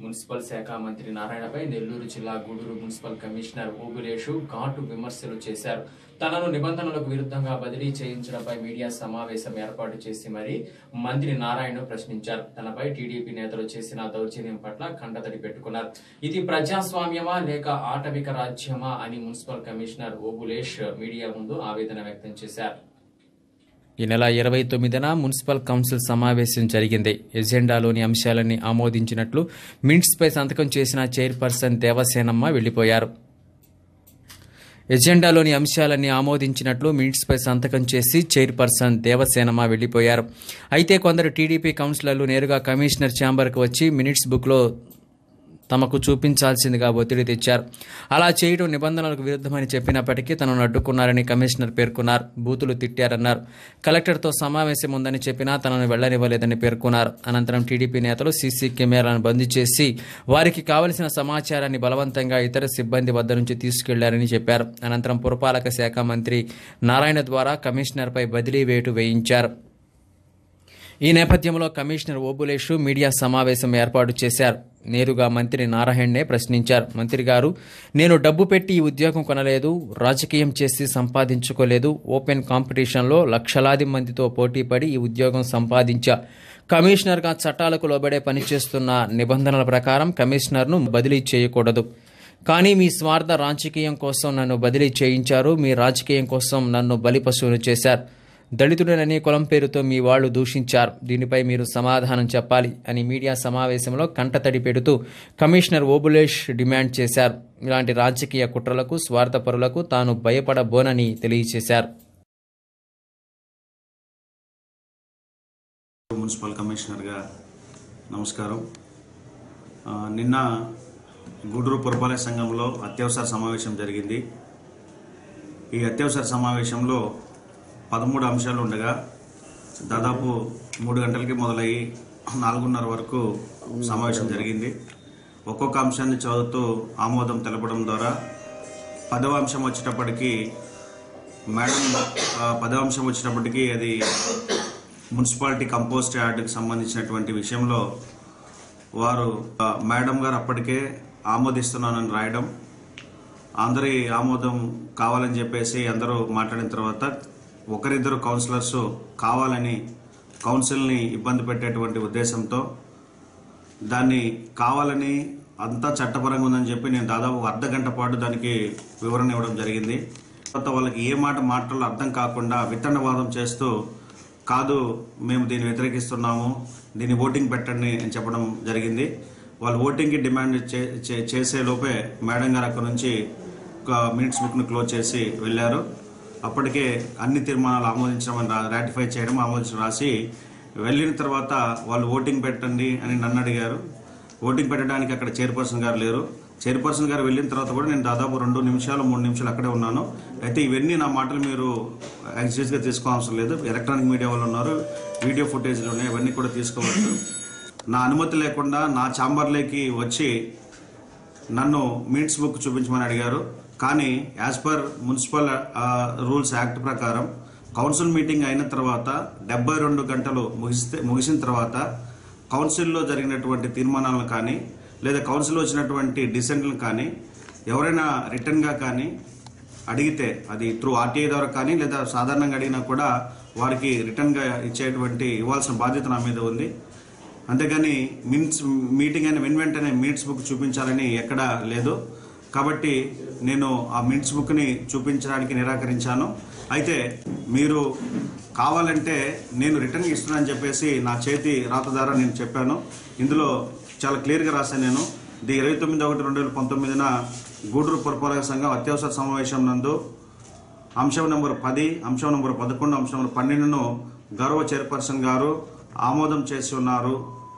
municipal శాఖ మంత్రి నారాయణపై నెల్లూరు జిల్లా గూడూరు మున్సిపల్ కమిషనర్ ఓబులేషు ఘాటు విమర్శలు చేశారు తనను నిబంధనలకు విరుద్ధంగా బదిలీ చేయించడంపై మీడియా సమావేశం ఏర్పాటు చేసి మరీ మంత్రి నారాయణ ప్రశ్నించారు తనపై టీడీపీ నేతలు చేసిన దౌర్జన్యం పట్ల కండతడి పెట్టుకున్నారు ఇది ప్రజాస్వామ్యమా లేక ఆటవిక రాజ్యమా అని మున్సిపల్ కమిషనర్ ఓబులేష్ మీడియా ముందు ఆవేదన వ్యక్తం చేశారు ఈ నెల ఇరవై తొమ్మిదిన మున్సిపల్ కౌన్సిల్ సమావేశం జరిగింది ఎజెండాలోని అంశాలన్నీ ఆమోదించినట్లు మింట్స్పై సంతకం చేసిన చైర్పర్సన్ దేవసేనమ్మ వెళ్లిపోయారు ఎజెండాలోని అంశాలన్నీ ఆమోదించినట్లు మినిట్స్పై సంతకం చేసి చైర్పర్సన్ దేవసేనమ్మ వెళ్లిపోయారు అయితే కొందరు టీడీపీ కౌన్సిలర్లు నేరుగా కమిషనర్ ఛాంబర్కు వచ్చి మినిట్స్ బుక్లో తమకు చూపించాల్సిందిగా ఒత్తిడి తెచ్చారు అలా చేయడం నిబంధనలకు విరుద్ధమని చెప్పినప్పటికీ తనను అడ్డుకున్నారని కమిషనర్ పేర్కొన్నారు బూతులు తిట్టారన్నారు కలెక్టర్తో సమావేశం ఉందని చెప్పినా తనను వెళ్లనివ్వలేదని పేర్కొన్నారు అనంతరం టీడీపీ నేతలు సీసీ కెమెరాలను బంద్ చేసి వారికి కావలసిన సమాచారాన్ని బలవంతంగా ఇతర సిబ్బంది వద్ద నుంచి తీసుకెళ్లారని చెప్పారు అనంతరం పురపాలక శాఖ మంత్రి నారాయణ ద్వారా కమిషనర్పై బదిలీ వేటు వేయించారు ఈ నేపథ్యంలో కమిషనర్ ఓబులేషు మీడియా సమావేశం ఏర్పాటు చేశారు నేరుగా మంత్రి నారాయణనే ప్రశ్నించారు మంత్రి గారు నేను డబ్బు పెట్టి ఈ ఉద్యోగం కొనలేదు రాజకీయం చేసి సంపాదించుకోలేదు ఓపెన్ కాంపిటీషన్లో లక్షలాది మందితో పోటీపడి ఈ ఉద్యోగం సంపాదించా కమిషనర్గా చట్టాలకు లోబడే పనిచేస్తున్న నిబంధనల ప్రకారం కమిషనర్ను బదిలీ చేయకూడదు కానీ మీ స్వార్థ రాజకీయం కోసం నన్ను బదిలీ చేయించారు మీ రాజకీయం కోసం నన్ను బలిపశువును చేశారు దళితుడనని కులం పేరుతో మీ వాళ్ళు దూషించారు దీనిపై మీరు సమాధానం చెప్పాలి అని మీడియా సమావేశంలో కంటతడి పెడుతూ కమిషనర్ ఓబులేష్ డిమాండ్ చేశారు ఇలాంటి రాజకీయ కుట్రలకు స్వార్థపరులకు తాను భయపడబోనని తెలియజేశారు మున్సిపల్ కమిషనర్గా నమస్కారం ఆ, నిన్న గూడూరు పురపాలక సంఘంలో అత్యవసర సమావేశం జరిగింది ఈ అత్యవసర సమావేశంలో పదమూడు అంశాలు ఉండగా దాదాపు మూడు గంటలకి మొదలయ్యి నాలుగున్నర వరకు సమావేశం జరిగింది ఒక్కొక్క అంశాన్ని చదువుతూ ఆమోదం తెలపడం ద్వారా పదవ అంశం వచ్చేటప్పటికి మేడం ఆ, పదవ అంశం వచ్చేటప్పటికి అది మున్సిపాలిటీ కంపోస్ట్ యార్డుకి సంబంధించినటువంటి విషయంలో వారు ఆ, మేడం గారు అప్పటికే ఆమోదిస్తున్నానని రాయడం అందరి ఆమోదం కావాలని చెప్పేసి అందరూ మాట్లాడిన తర్వాత ఒకరిద్దరు కౌన్సిలర్స్ కావాలని కౌన్సిల్ని ఇబ్బంది పెట్టేటువంటి ఉద్దేశంతో దాన్ని కావాలని అంతా చట్టపరంగా ఉందని చెప్పి నేను దాదాపు ఒక అర్ధ గంట పాటు దానికి వివరణ ఇవ్వడం జరిగింది తర్వాత వాళ్ళకి ఏ మాట మాటల్లో అర్థం కాకుండా విత్తనవాదం చేస్తూ కాదు మేము దీన్ని వ్యతిరేకిస్తున్నాము దీన్ని ఓటింగ్ పెట్టండి అని చెప్పడం జరిగింది వాళ్ళు ఓటింగ్కి డిమాండ్ చే- చే- చేసే లోపే మేడం గారు అక్కడ నుంచి ఒక మినిట్స్ బుక్ను క్లోజ్ చేసి వెళ్ళారు అప్పటికే అన్ని తీర్మానాలు ఆమోదించడం రాటిఫై చేయడం ఆమోదించడం రాసి వెళ్ళిన తర్వాత వాళ్ళు ఓటింగ్ పెట్టండి అని నన్ను అడిగారు ఓటింగ్ పెట్టడానికి అక్కడ చైర్పర్సన్ గారు లేరు చైర్పర్సన్ గారు వెళ్ళిన తర్వాత కూడా నేను దాదాపు రెండు నిమిషాలు మూడు నిమిషాలు అక్కడే ఉన్నాను అయితే ఇవన్నీ నా మాటలు మీరు యాక్సియస్గా తీసుకోవాల్సిన లేదు ఎలక్ట్రానిక్ మీడియా వాళ్ళు ఉన్నారు వీడియో ఫుటేజ్లు ఉన్నాయి ఇవన్నీ కూడా తీసుకోవచ్చు నా అనుమతి లేకుండా నా ఛాంబర్లోకి వచ్చి నన్ను మినిట్స్ బుక్ చూపించమని అడిగారు కానీ as per municipal rules act ప్రకారం కౌన్సిల్ మీటింగ్ అయిన తర్వాత డెబ్బై రెండు గంటలు ముగిస్తే ముగిసిన తర్వాత కౌన్సిల్లో జరిగినటువంటి తీర్మానాలను కానీ లేదా కౌన్సిల్ వచ్చినటువంటి డిసెంట్లను కానీ ఎవరైనా రిటర్న్గా కానీ అడిగితే అది త్రూ ఆర్టీఐ ద్వారా కానీ లేదా సాధారణంగా అడిగినా కూడా వారికి రిటర్న్గా ఇచ్చేటువంటి ఇవ్వాల్సిన బాధ్యత నా మీద ఉంది అంతేగాని మినిట్స్ మీటింగ్ అయిన వెన్ వెంటనే మినిట్స్ బుక్ చూపించాలని ఎక్కడా లేదు కాబట్టి నేను ఆ మినిట్స్ బుక్ని చూపించడానికి నిరాకరించాను అయితే మీరు కావాలంటే నేను రిటర్న్ ఇస్తున్నానని చెప్పేసి నా చేతి రాత ద్వారా నేను చెప్పాను ఇందులో చాలా క్లియర్గా రాశాను నేను ది ఇరవై తొమ్మిది ఒకటి రెండు వేల పంతొమ్మిదిన గూడూరు పురపాలక సంఘం అత్యవసర సమావేశం నందు అంశం నెంబర్ పది అంశం నెంబర్ పదకొండు అంశం నెంబర్ పన్నెండును గౌరవ చైర్పర్సన్ గారు ఆమోదం చేసి ఉన్నారు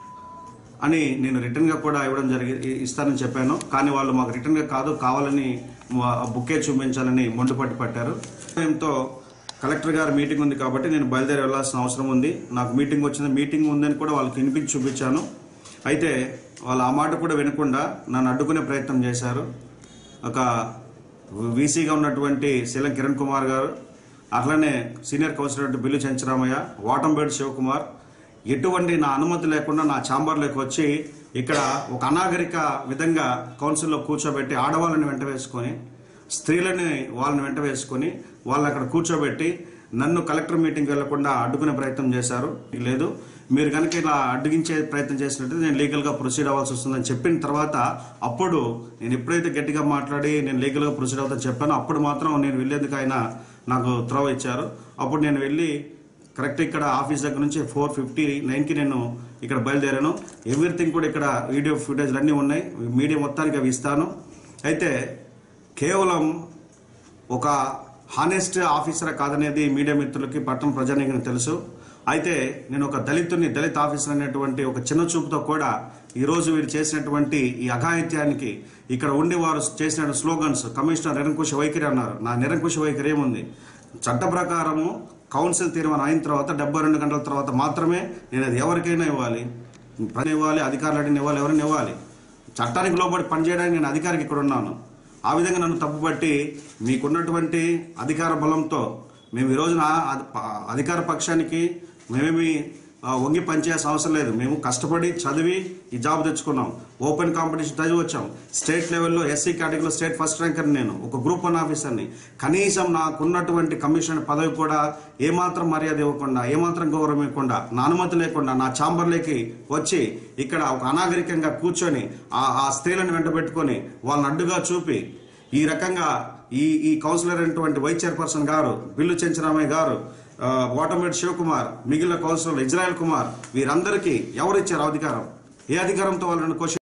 అని నేను రిటర్న్గా కూడా ఇవ్వడం జరిగి ఇ- ఇస్తానని చెప్పాను కానీ వాళ్ళు మాకు రిటర్న్గా కాదు కావాలని మా- ఆ బుక్కే చూపించాలని మొండిపట్టి పట్టారు దీంతో కలెక్టర్ గారు మీటింగ్ ఉంది కాబట్టి నేను బయలుదేరి వెళ్ళాల్సిన అవసరం ఉంది నాకు మీటింగ్ వచ్చింది మీటింగ్ ఉందని కూడా వాళ్ళకి వినిపించి చూపించాను అయితే వాళ్ళు ఆ మాట కూడా వినకుండా నన్ను అడ్డుకునే ప్రయత్నం చేశారు ఒక వీసీగా ఉన్నటువంటి శీలం కిరణ్ కుమార్ గారు అట్లనే సీనియర్ కౌన్సిలర్ బిల్లు చెంచరామయ్య వాటంబేడు శివకుమార్ ఎటువంటి నా అనుమతి లేకుండా నా ఛాంబర్లోకి వచ్చి ఇక్కడ ఒక అనాగరిక విధంగా కౌన్సిల్లో కూర్చోబెట్టి ఆడవాళ్ళని వెంట వేసుకొని స్త్రీలని వాళ్ళని వెంట వేసుకొని వాళ్ళని అక్కడ కూర్చోబెట్టి నన్ను కలెక్టర్ మీటింగ్ వెళ్లకుండా అడ్డుకునే ప్రయత్నం చేశారు లేదు మీరు కనుక ఇలా అడ్డగించే ప్రయత్నం చేసినట్టు నేను లీగల్గా ప్రొసీడ్ అవ్వాల్సి వస్తుందని చెప్పిన తర్వాత అప్పుడు నేను ఎప్పుడైతే గట్టిగా మాట్లాడి నేను లీగల్గా ప్రొసీడ్ అవుతాను చెప్పానో అప్పుడు మాత్రం నేను వెళ్ళేందుకు ఆయన నాకు త్రోవ ఇచ్చారు అప్పుడు నేను వెళ్ళి కరెక్ట్ ఇక్కడ ఆఫీస్ దగ్గర నుంచి ఫోర్ ఫిఫ్టీ నైన్కి నేను ఇక్కడ బయలుదేరాను ఎవ్రీథింగ్ కూడా ఇక్కడ వీడియో ఫుటేజ్లు అన్నీ ఉన్నాయి మీడియా మొత్తానికి అవి ఇస్తాను అయితే కేవలం ఒక హానెస్ట్ ఆఫీసర్ కాదనేది మీడియా మిత్రులకి పట్టణ ప్రజానికి తెలుసు అయితే నేను ఒక దళితుని దళిత ఆఫీసర్ అనేటువంటి ఒక చిన్న చూపుతో కూడా ఈరోజు వీరు చేసినటువంటి ఈ అఘాయిత్యానికి ఇక్కడ ఉండి వారు చేసిన స్లోగన్స్ కమిషనర్ నిరంకుశ వైఖరి అన్నారు నా నిరంకుశ వైఖరి ఏముంది చట్ట ప్రకారము కౌన్సిల్ తీర్మానం అయిన తర్వాత డెబ్బై రెండు గంటల తర్వాత మాత్రమే నేను అది ఎవరికైనా ఇవ్వాలి ప్రజలు ఇవ్వాలి అధికారులు అడిగిన ఇవ్వాలి ఎవరైనా ఇవ్వాలి చట్టానికి లోబడి పనిచేయడానికి నేను అధికారికి ఇక్కడ ఉన్నాను ఆ విధంగా నన్ను తప్పుపట్టి మీకున్నటువంటి అధికార బలంతో మేము ఈ రోజున అధి- అధికార పక్షానికి మేమేమి ఆ, వంగి పనిచేయాల్సిన అవసరం లేదు మేము కష్టపడి చదివి ఈ జాబ్ తెచ్చుకున్నాం ఓపెన్ కాంపిటీషన్ చదివి వచ్చాం స్టేట్ లెవెల్లో ఎస్సీ కేటగిరీలో స్టేట్ ఫస్ట్ ర్యాంకర్ నేను ఒక గ్రూప్ వన్ ఆఫీసర్ని కనీసం నాకున్నటువంటి కమిషన్ పదవి కూడా ఏమాత్రం మర్యాద ఇవ్వకుండా ఏమాత్రం గౌరవం ఇవ్వకుండా నా అనుమతి లేకుండా నా ఛాంబర్లోకి వచ్చి ఇక్కడ ఒక అనాగరికంగా కూర్చొని ఆ ఆ స్త్రీలను వెంట పెట్టుకొని వాళ్ళని అడ్డుగా చూపి ఈ రకంగా ఈ ఈ కౌన్సిలర్ అయినటువంటి వైస్ చైర్పర్సన్ గారు బిల్లు చెంచరామయ్య గారు ఆ, వాటమేటి శివకుమార్ మిగిలిన కౌన్సిలర్ ఇజ్రాయెల్ కుమార్ వీరందరికీ ఎవరిచ్చారు అధికారం ఏ అధికారంతో వాళ్ళని క్వశ్చన్